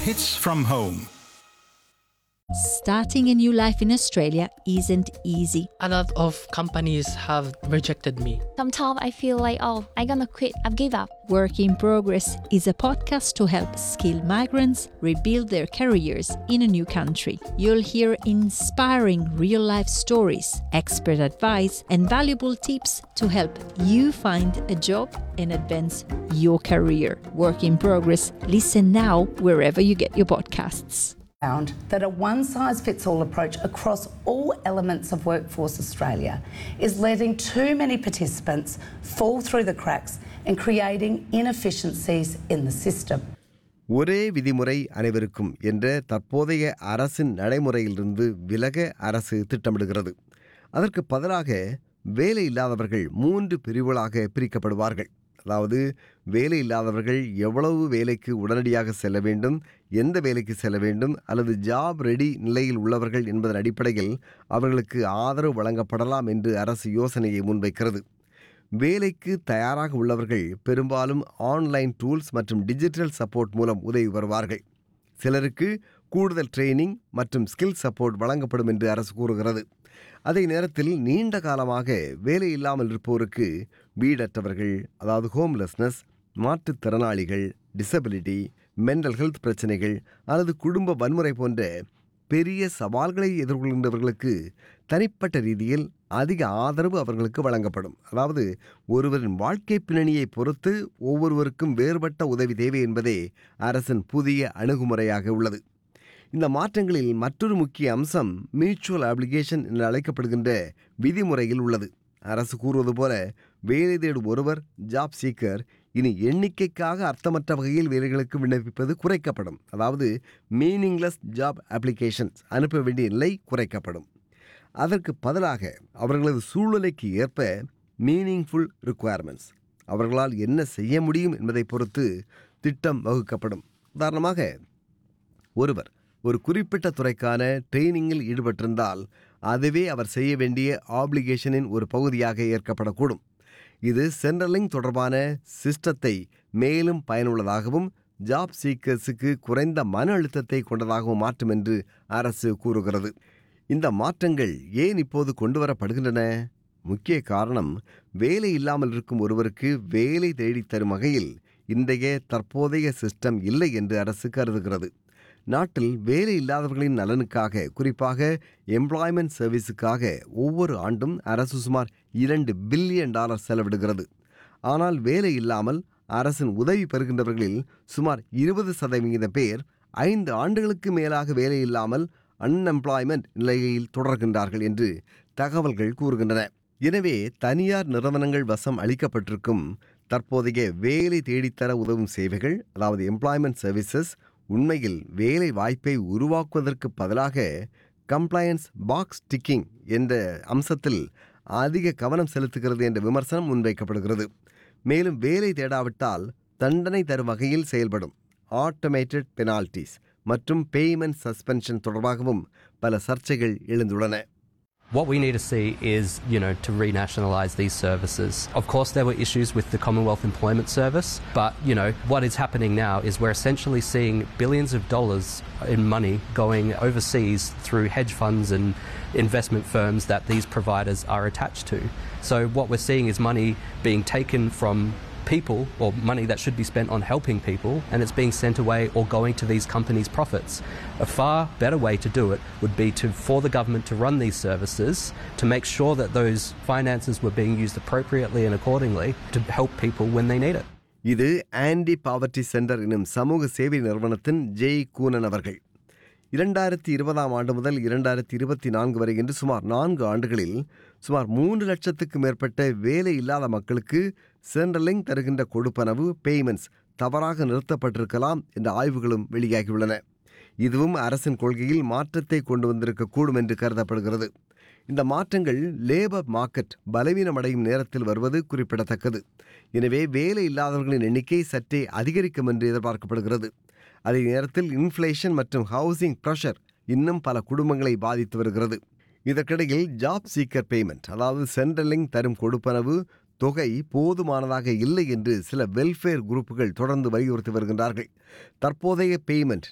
Hits from home. Starting a new life in Australia isn't easy. A lot of companies have rejected me. Sometimes I feel like, oh, I'm gonna quit, I've give up. Work in Progress is a podcast to help skilled migrants rebuild their careers in a new country. You'll hear inspiring real life stories, expert advice, and valuable tips to help you find a job and advance your career. Work in Progress. Listen now wherever you get your podcasts. found that a one size fits all approach across all elements of Workforce Australia is letting too many participants fall through the cracks and creating inefficiencies in the system. ஒரே விதிமுறை அனைவருக்கும் என்ற தற்போதைய அரசின் நடைமுறையிலிருந்து விலக அரசு திட்டமிடுகிறது அதற்கு பதிலாக வேலை இல்லாதவர்கள் மூன்று பிரிவுகளாக பிரிக்கப்படுவார்கள் அதாவது வேலை இல்லாதவர்கள் எவ்வளவு வேலைக்கு உடனடியாக செல்ல வேண்டும் எந்த வேலைக்கு செல்ல வேண்டும் அல்லது ஜாப் ரெடி நிலையில் உள்ளவர்கள் என்பதன் அடிப்படையில் அவர்களுக்கு ஆதரவு வழங்கப்படலாம் என்று அரசு யோசனையை முன்வைக்கிறது வேலைக்கு தயாராக உள்ளவர்கள் பெரும்பாலும் ஆன்லைன் டூல்ஸ் மற்றும் டிஜிட்டல் சப்போர்ட் மூலம் உதவி பெறுவார்கள் சிலருக்கு கூடுதல் ட்ரைனிங் மற்றும் ஸ்கில் சப்போர்ட் வழங்கப்படும் என்று அரசு கூறுகிறது அதே நேரத்தில் நீண்ட காலமாக வேலை இல்லாமல் இருப்போருக்கு வீடற்றவர்கள் அதாவது ஹோம்லெஸ்னஸ் மாற்றுத்திறனாளிகள் டிசபிலிட்டி மென்டல் ஹெல்த் பிரச்சனைகள் அல்லது குடும்ப வன்முறை போன்ற பெரிய சவால்களை எதிர்கொள்கின்றவர்களுக்கு தனிப்பட்ட ரீதியில் அதிக ஆதரவு அவர்களுக்கு வழங்கப்படும் அதாவது ஒருவரின் வாழ்க்கை பின்னணியை பொறுத்து ஒவ்வொருவருக்கும் வேறுபட்ட உதவி தேவை என்பதே அரசின் புதிய அணுகுமுறையாக உள்ளது இந்த மாற்றங்களில் மற்றொரு முக்கிய அம்சம் மியூச்சுவல் அப்ளிகேஷன் என்று அழைக்கப்படுகின்ற விதிமுறையில் உள்ளது அரசு கூறுவது போல வேலை தேடும் ஒருவர் ஜாப் சீக்கர் இனி எண்ணிக்கைக்காக அர்த்தமற்ற வகையில் வேலைகளுக்கு விண்ணப்பிப்பது குறைக்கப்படும் அதாவது மீனிங்லெஸ் ஜாப் அப்ளிகேஷன்ஸ் அனுப்ப வேண்டிய நிலை குறைக்கப்படும் அதற்கு பதிலாக அவர்களது சூழ்நிலைக்கு ஏற்ப மீனிங்ஃபுல் ரிக்குவயர்மெண்ட்ஸ் அவர்களால் என்ன செய்ய முடியும் என்பதை பொறுத்து திட்டம் வகுக்கப்படும் உதாரணமாக ஒருவர் ஒரு குறிப்பிட்ட துறைக்கான ட்ரெயினிங்கில் ஈடுபட்டிருந்தால் அதுவே அவர் செய்ய வேண்டிய ஆப்ளிகேஷனின் ஒரு பகுதியாக ஏற்கப்படக்கூடும் இது சென்ட்ரலிங் தொடர்பான சிஸ்டத்தை மேலும் பயனுள்ளதாகவும் ஜாப் சீக்கர்ஸுக்கு குறைந்த மன அழுத்தத்தை கொண்டதாகவும் மாற்றும் என்று அரசு கூறுகிறது இந்த மாற்றங்கள் ஏன் இப்போது கொண்டு வரப்படுகின்றன முக்கிய காரணம் வேலை இல்லாமல் இருக்கும் ஒருவருக்கு வேலை தேடித் தரும் வகையில் இன்றைய தற்போதைய சிஸ்டம் இல்லை என்று அரசு கருதுகிறது நாட்டில் வேலை இல்லாதவர்களின் நலனுக்காக குறிப்பாக எம்ப்ளாய்மெண்ட் சர்வீஸுக்காக ஒவ்வொரு ஆண்டும் அரசு சுமார் இரண்டு பில்லியன் டாலர் செலவிடுகிறது ஆனால் வேலை இல்லாமல் அரசின் உதவி பெறுகின்றவர்களில் சுமார் இருபது சதவிகித பேர் ஐந்து ஆண்டுகளுக்கு மேலாக வேலை இல்லாமல் அன்எம்ப்ளாய்மெண்ட் நிலையில் தொடர்கின்றார்கள் என்று தகவல்கள் கூறுகின்றன எனவே தனியார் நிறுவனங்கள் வசம் அளிக்கப்பட்டிருக்கும் தற்போதைய வேலை தேடித்தர உதவும் சேவைகள் அதாவது எம்ப்ளாய்மெண்ட் சர்வீசஸ் உண்மையில் வேலை வாய்ப்பை உருவாக்குவதற்கு பதிலாக கம்ப்ளையன்ஸ் பாக்ஸ் டிக்கிங் என்ற அம்சத்தில் அதிக கவனம் செலுத்துகிறது என்ற விமர்சனம் முன்வைக்கப்படுகிறது மேலும் வேலை தேடாவிட்டால் தண்டனை தரும் வகையில் செயல்படும் ஆட்டோமேட்டட் பெனால்டிஸ் மற்றும் பேமெண்ட் சஸ்பென்ஷன் தொடர்பாகவும் பல சர்ச்சைகள் எழுந்துள்ளன What we need to see is, you know, to renationalise these services. Of course, there were issues with the Commonwealth Employment Service, but, you know, what is happening now is we're essentially seeing billions of dollars in money going overseas through hedge funds and investment firms that these providers are attached to. So, what we're seeing is money being taken from people or money that should be spent on helping people and it's being sent away or going to these companies' profits. A far better way to do it would be to for the government to run these services to make sure that those finances were being used appropriately and accordingly to help people when they need it. இது anti poverty centre எனும் சமூக சேவை நிறுவனத்தின் ஜெய் கூனன் அவர்கள் இரண்டாயிரத்தி இருபதாம் ஆண்டு முதல் இரண்டாயிரத்தி இருபத்தி நான்கு வரை என்று சுமார் நான்கு ஆண்டுகளில் சுமார் மூன்று லட்சத்துக்கு மேற்பட்ட வேலை இல்லாத மக்களுக்கு சென்ட்ரலிங் தருகின்ற கொடுப்பனவு பேமெண்ட்ஸ் தவறாக நிறுத்தப்பட்டிருக்கலாம் என்ற ஆய்வுகளும் வெளியாகியுள்ளன இதுவும் அரசின் கொள்கையில் மாற்றத்தை கொண்டு வந்திருக்கக்கூடும் என்று கருதப்படுகிறது இந்த மாற்றங்கள் லேபர் மார்க்கெட் பலவீனமடையும் நேரத்தில் வருவது குறிப்பிடத்தக்கது எனவே வேலை இல்லாதவர்களின் எண்ணிக்கை சற்றே அதிகரிக்கும் என்று எதிர்பார்க்கப்படுகிறது அதே நேரத்தில் இன்ஃப்ளேஷன் மற்றும் ஹவுசிங் ப்ரெஷர் இன்னும் பல குடும்பங்களை பாதித்து வருகிறது இதற்கிடையில் ஜாப் சீக்கர் பேமெண்ட் அதாவது சென்ட்ரலிங் தரும் கொடுப்பனவு தொகை போதுமானதாக இல்லை என்று சில வெல்ஃபேர் குரூப்புகள் தொடர்ந்து வலியுறுத்தி வருகின்றார்கள் தற்போதைய பேமெண்ட்